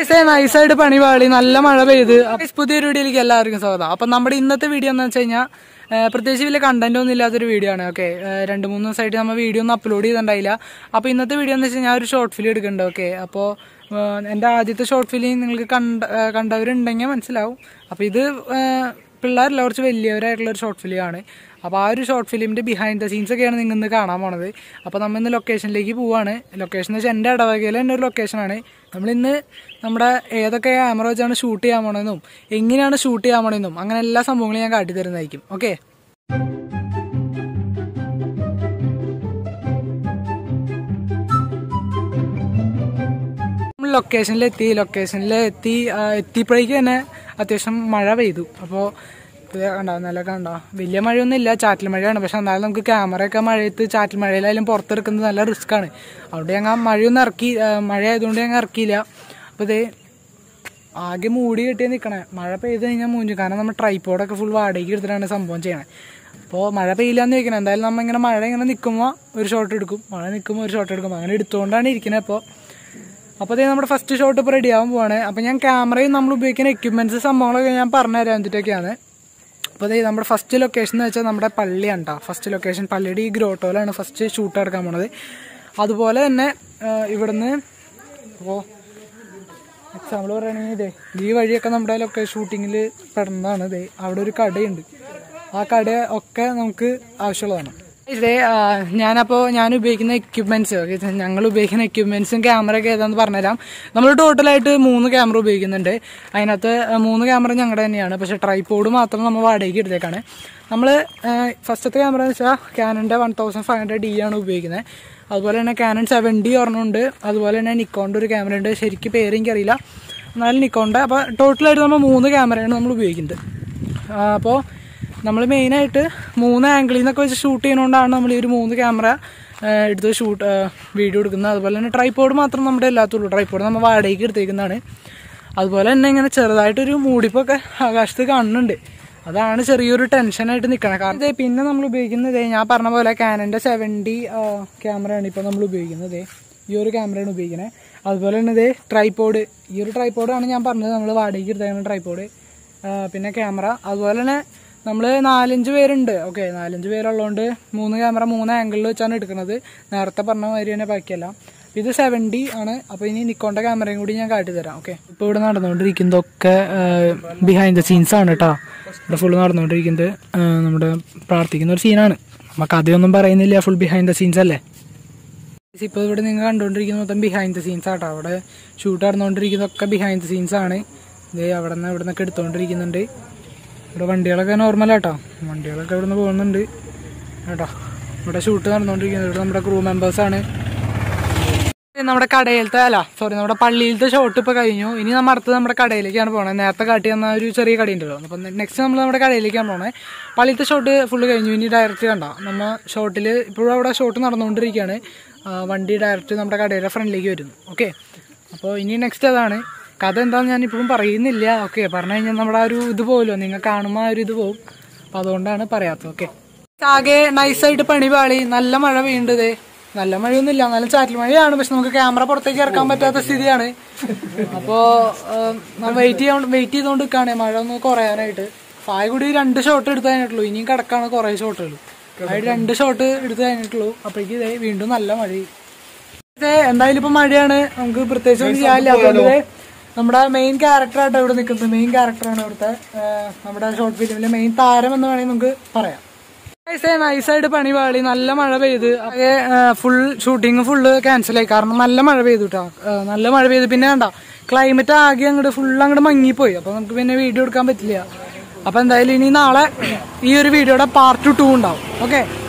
നൈസായിട്ട് പണി പാളി നല്ല മഴ പെയ്ത് അപ്പൊ പുതിയൊരു വീഡിയോയിലേക്ക് എല്ലാവർക്കും സ്വാഗതം അപ്പൊ നമ്മുടെ ഇന്നത്തെ വീഡിയോ എന്ന് വെച്ച് കഴിഞ്ഞാൽ പ്രത്യേകിച്ച് വലിയ കണ്ടന്റ് ഒന്നും ഇല്ലാത്തൊരു വീഡിയോ ആണ് ഓക്കെ രണ്ട് മൂന്ന് ദിവസമായിട്ട് നമ്മൾ വീഡിയോ ഒന്നും അപ്ലോഡ് ചെയ്തിട്ടുണ്ടായില്ല അപ്പൊ ഇന്നത്തെ വീഡിയോ എന്ന് വെച്ച് കഴിഞ്ഞാൽ ഒരു ഷോർട്ട് ഫിലിം എടുക്കുന്നുണ്ട് ഓക്കെ അപ്പോൾ എൻ്റെ ആദ്യത്തെ ഷോർട്ട് ഫിലിം നിങ്ങൾക്ക് കണ്ട ഏഹ് കണ്ടവരുണ്ടെങ്കിൽ മനസ്സിലാവും അപ്പോൾ ഇത് ഏഹ് പിള്ളേരല്ല കുറച്ച് വലിയവരായിട്ടുള്ള ഒരു ഷോർട്ട് ഫിലിം ആണ് അപ്പോൾ ആ ഒരു ഷോർട്ട് ഫിലിമിൻ്റെ ബിഹൈൻഡ് ദ സീൻസ് ഒക്കെയാണ് നിങ്ങൾ ഇന്ന് കാണാൻ പോണത് അപ്പോൾ നമ്മൾ ഇന്ന് ലൊക്കേഷനിലേക്ക് പോവാണ് ലൊക്കേഷൻ എന്ന് വെച്ചാൽ എൻ്റെ ഇടവകയിലെ തന്നെ ഒരു ലൊക്കേഷനാണ് നമ്മളിന്ന് നമ്മുടെ ഏതൊക്കെ ക്യാമറ വെച്ചാണ് ഷൂട്ട് ചെയ്യാൻ പോണെന്നും എങ്ങനെയാണ് ഷൂട്ട് ചെയ്യാൻ പോണെന്നും അങ്ങനെ എല്ലാ സംഭവങ്ങളും ഞാൻ കാട്ടിത്തരുന്നതായിരിക്കും ഓക്കെ നമ്മൾ ലൊക്കേഷനിലെത്തി ലൊക്കേഷനിൽ എത്തി ആ, എത്തിയപ്പോഴേക്കും തന്നെ അത്യാവശ്യം മഴ പെയ്തു അപ്പോൾ ഇത് കണ്ടോ നല്ല കണ്ടോ വലിയ മഴയൊന്നും ഇല്ല ചാറ്റൽ മഴയാണ് പക്ഷെ എന്നാലും നമുക്ക് ക്യാമറയൊക്കെ മഴയത്ത് ചാറ്റൽ മഴയിലായാലും പുറത്തെടുക്കുന്നത് നല്ല റിസ്ക് ആണ് അതുകൊണ്ട് ഞങ്ങൾ മഴയൊന്നും ഇറക്കി ആ, മഴ ആയതുകൊണ്ട് ഞങ്ങൾ ഇറക്കിയില്ല അപ്പോൾ ഇത് ആകെ മൂടി കെട്ടിയാൽ നിൽക്കണേ മഴ പെയ്ത് കഴിഞ്ഞാൽ മൂഞ്ചു കാരണം നമ്മൾ ട്രൈപ്പോഡൊക്കെ ഫുൾ വാടകയ്ക്ക് എടുത്തിട്ടാണ് സംഭവം ചെയ്യണേ അപ്പോൾ മഴ പെയ്യില്ലാന്ന് ചോദിക്കണം എന്തായാലും നമ്മൾ ഇങ്ങനെ മഴ ഇങ്ങനെ നിൽക്കുമ്പോൾ ഒരു ഷോട്ട് എടുക്കും മഴ നിൽക്കുമ്പോൾ ഒരു ഷോട്ട് എടുക്കും അങ്ങനെ എടുത്തുകൊണ്ടാണ് ഇരിക്കുന്നത് അപ്പോൾ അപ്പോൾ അതേ നമ്മുടെ ഫസ്റ്റ് ഷോട്ട് ഇപ്പോൾ റെഡി ആവാൻ പോവാണ് അപ്പോൾ ഞാൻ ക്യാമറയും നമ്മൾ ഉപയോഗിക്കുന്ന എക്യുപ്മെൻറ്റ്സ് സംഭവങ്ങളൊക്കെ ഞാൻ പറഞ്ഞു തരാൻ വേണ്ടിയിട്ടൊക്കെയാണ് അപ്പോൾ അതേ നമ്മുടെ ഫസ്റ്റ് ലൊക്കേഷൻ എന്ന് വെച്ചാൽ നമ്മുടെ പള്ളിയാണ് കേട്ടോ ഫസ്റ്റ് ലൊക്കേഷൻ പള്ളിയുടെ ഈ ഗ്രോട്ടോയിലാണ് ഫസ്റ്റ് ഷൂട്ട് എടുക്കാൻ പോണത് അതുപോലെ തന്നെ ആ, ഇവിടുന്ന് അപ്പോൾ എക്സാമ്പിൾ പറയുകയാണെങ്കിൽ ഇതേ ഈ വഴിയൊക്കെ നമ്മുടെ ലൊക്കേഷൻ ഷൂട്ടിങ്ങിൽ പെടുന്നതാണ് ഇതേ അവിടെ ഒരു കടയുണ്ട് ആ കട ഒക്കെ നമുക്ക് ആവശ്യമുള്ളതാണ് ഇതേ ആ, ഞാനപ്പോൾ ഞാൻ ഉപയോഗിക്കുന്ന എക്യുപ്മെന്റ്സ് ഞങ്ങൾ ഉപയോഗിക്കുന്ന എക്യുപ്മെന്റ്സും ക്യാമറ ഒക്കെ ഏതാന്ന് പറഞ്ഞുതരാം നമ്മൾ ടോട്ടലായിട്ട് മൂന്ന് ക്യാമറ ഉപയോഗിക്കുന്നുണ്ട് അതിനകത്ത് ആ, മൂന്ന് ക്യാമറ ഞങ്ങളുടെ തന്നെയാണ് പക്ഷേ ട്രൈപോഡ് മാത്രം നമ്മൾ വാടകയ്ക്ക് എടുത്തേക്കാണ് നമ്മൾ ഫസ്റ്റത്തെ ക്യാമറ എന്ന് വെച്ചാൽ ക്യാനൻ്റെ one thousand five hundred D ആണ് ഉപയോഗിക്കുന്നത് അതുപോലെ തന്നെ കാനൺ സെവൻ ഡി ഒരെണ്ണമുണ്ട് അതുപോലെ തന്നെ നിക്കോണിൻ്റെ ഒരു ക്യാമറ ഉണ്ട് ശരിക്കും പേര് എനിക്കറിയില്ല എന്നാലും നിക്കോണിൻ്റെ അപ്പോൾ ടോട്ടലായിട്ട് നമ്മൾ മൂന്ന് ക്യാമറയാണ് നമ്മൾ ഉപയോഗിക്കുന്നത് അപ്പോൾ നമ്മൾ മെയിനായിട്ട് മൂന്ന് ആംഗിളിൽ നിന്നൊക്കെ വെച്ച് ഷൂട്ട് ചെയ്യുന്നതുകൊണ്ടാണ് നമ്മൾ ഈ ഒരു മൂന്ന് ക്യാമറ എടുത്ത് ഷൂട്ട് വീഡിയോ എടുക്കുന്നത് അതുപോലെ തന്നെ ട്രൈപ്പോഡ് മാത്രം നമ്മുടെ എല്ലാത്തുള്ളൂ ട്രൈപ്പോഡ് നമ്മൾ വാടകയ്ക്ക് എടുത്തേക്കുന്നതാണ് അതുപോലെ തന്നെ ഇങ്ങനെ ചെറുതായിട്ടൊരു മൂടിപ്പൊക്കെ ആകാശത്ത് കാണുന്നുണ്ട് അതാണ് ചെറിയൊരു ടെൻഷനായിട്ട് നിൽക്കണം കാരണം ദേ പിന്നെ നമ്മൾ ഉപയോഗിക്കുന്നത് ദേ ഞാൻ പറഞ്ഞ പോലെ കാനൻ്റെ സെവൻറ്റി ക്യാമറയാണ് ഇപ്പോൾ നമ്മൾ ഉപയോഗിക്കുന്നത് ദേ ഈ ഒരു ക്യാമറയാണ് ഉപയോഗിക്കുന്നത് അതുപോലെ തന്നെ ഇതേ ട്രൈപ്പോഡ് ഈ ഒരു ട്രൈപ്പോഡാണ് ഞാൻ പറഞ്ഞത് നമ്മൾ വാടകയ്ക്ക് എടുത്തേക്കുന്ന ട്രൈപ്പോഡ് പിന്നെ ക്യാമറ അതുപോലെ തന്നെ നമ്മൾ നാലഞ്ച് പേരുണ്ട് ഓക്കെ നാലഞ്ച് പേരുള്ളതുകൊണ്ട് മൂന്ന് ക്യാമറ മൂന്ന് ആംഗിളിൽ വെച്ചാണ് എടുക്കുന്നത് നേരത്തെ പറഞ്ഞ മാതിരി തന്നെ ബാക്കിയെല്ലാം ഇത് സെവൻറ്റി ആണ് അപ്പോൾ ഇനി നിക്കോണ്ട ക്യാമറയും കൂടി ഞാൻ കാട്ടിത്തരാം ഓക്കെ ഇപ്പോൾ ഇവിടെ നടന്നുകൊണ്ടിരിക്കുന്നതൊക്കെ ബിഹൈൻഡ് ദ സീൻസ് ആണ് കേട്ടോ ഇവിടെ ഫുള്ള് നടന്നുകൊണ്ടിരിക്കുന്നത് ആ, നമ്മുടെ പ്രാർത്ഥിക്കുന്ന ഒരു സീനാണ് നമുക്ക് അതൊന്നും പറയുന്നില്ല ഫുൾ ബിഹൈൻഡ് ദ സീൻസ് അല്ലേ ഇപ്പോൾ ഇവിടെ നിങ്ങൾ കണ്ടുകൊണ്ടിരിക്കുന്ന മൊത്തം ബിഹൈൻഡ് ദ സീൻസ് ആട്ടോ അവിടെ ഷൂട്ട് നടന്നുകൊണ്ടിരിക്കുന്നതൊക്കെ ബിഹൈൻഡ് ദ സീൻസ് ആണ് ഇത് അവിടെ നിന്ന് ഇവിടെ നിന്നൊക്കെ എടുത്തുകൊണ്ടിരിക്കുന്നുണ്ട് ഇവിടെ വണ്ടികളൊക്കെ നോർമലാട്ടോ വണ്ടികളൊക്കെ ഇവിടെ നിന്ന് പോകുന്നുണ്ട് കേട്ടോ ഇവിടെ ഷൂട്ട് നടന്നുകൊണ്ടിരിക്കുന്നത് ഇവിടെ നമ്മുടെ ക്രൂ മെമ്പേഴ്സാണ് നമ്മുടെ കടയിലത്തെ അല്ല സോറി നമ്മുടെ പള്ളിയിലത്തെ ഷോട്ട് ഇപ്പോൾ കഴിഞ്ഞു ഇനി നമ്മൾ അടുത്തത് നമ്മുടെ കടയിലേക്കാണ് പോണത് നേരത്തെ കാട്ടി തന്ന ഒരു ചെറിയ കടയുണ്ടല്ലോ അപ്പം നെക്സ്റ്റ് നമ്മൾ നമ്മുടെ കടയിലേക്കാണ് പോണത് പള്ളിയിലത്തെ ഷോട്ട് ഫുള്ള് കഴിഞ്ഞു ഇനി ഡയറക്റ്റ് കണ്ട നമ്മൾ ഷോട്ടിൽ ഇപ്പോഴും അവിടെ ഷോട്ട് നടന്നുകൊണ്ടിരിക്കുകയാണ് ആ, വണ്ടി ഡയറക്റ്റ് നമ്മുടെ കടയുടെ ഫ്രണ്ടിലേക്ക് വരുന്നു ഓക്കെ അപ്പോൾ ഇനി നെക്സ്റ്റ് അതാണ് കഥ എന്താണെന്ന് ഞാൻ ഇപ്പോഴും പറയുന്നില്ല ഓക്കെ പറഞ്ഞു കഴിഞ്ഞാൽ നമ്മുടെ ആ ഒരു ഇത് പോകുമല്ലോ നിങ്ങൾ കാണുമ്പോൾ ആ ഒരു ഇത് പോകും അപ്പം അതുകൊണ്ടാണ് പറയാത്തത് ഓക്കെ ആകെ നൈസായിട്ട് പണി പാളി നല്ല മഴ പെയ്യുണ്ടത് നല്ല മഴയൊന്നുമില്ല നല്ല ചാറ്റൽ മഴയാണ് പക്ഷെ നമുക്ക് ക്യാമറ പുറത്തേക്ക് ഇറക്കാൻ പറ്റാത്ത സ്ഥിതിയാണ് അപ്പോ വെയിറ്റ് ചെയ്യാൻ വെയിറ്റ് ചെയ്തുകൊണ്ട് നിൽക്കുകയാണ് മഴ ഒന്ന് കുറയാനായിട്ട് ഫായ കൂടി രണ്ട് ഷോട്ട് എടുത്ത് കഴിഞ്ഞിട്ടുള്ളൂ ഇനിയും കിടക്കാണ് കുറേ ഷോട്ടുകൾ അതായത് രണ്ട് ഷോട്ട് എടുത്ത് കഴിഞ്ഞിട്ടുള്ളൂ അപ്പോഴേക്ക് ഇതേ വീണ്ടും നല്ല മഴ ഇത് എന്തായാലും ഇപ്പൊ മഴയാണ് നമുക്ക് പ്രത്യേകിച്ച് ഒന്നും ചെയ്യാനില്ല അതുകൊണ്ട് ദേ നമ്മുടെ മെയിൻ ക്യാരക്ടറായിട്ട് ഇവിടെ നിൽക്കുന്നത് മെയിൻ ക്യാരക്ടറാണ് ഇവിടുത്തെ ആ, നമ്മുടെ ഷോർട്ട് ഫിലിമിലെ മെയിൻ താരം എന്ന് വേണമെങ്കിൽ നമുക്ക് പറയാം നൈസായിട്ട് പണി പാളി നല്ല മഴ പെയ്ത് ആകെ ഫുൾ ഷൂട്ടിങ് ഫുള്ള് ക്യാൻസൽ ആയി കാരണം നല്ല മഴ പെയ്തു കേട്ടോ നല്ല മഴ പെയ്ത് പിന്നെ വേണ്ട ക്ലൈമറ്റ് ആകെ അങ്ങോട്ട് ഫുൾ അങ്ങോട്ട് മങ്ങിപ്പോയി അപ്പൊ നമുക്ക് പിന്നെ വീഡിയോ എടുക്കാൻ പറ്റില്ല അപ്പൊ എന്തായാലും ഇനി നാളെ ഈ ഒരു വീഡിയോയുടെ പാർട്ട് ടു ഉണ്ടാവും ഓക്കെ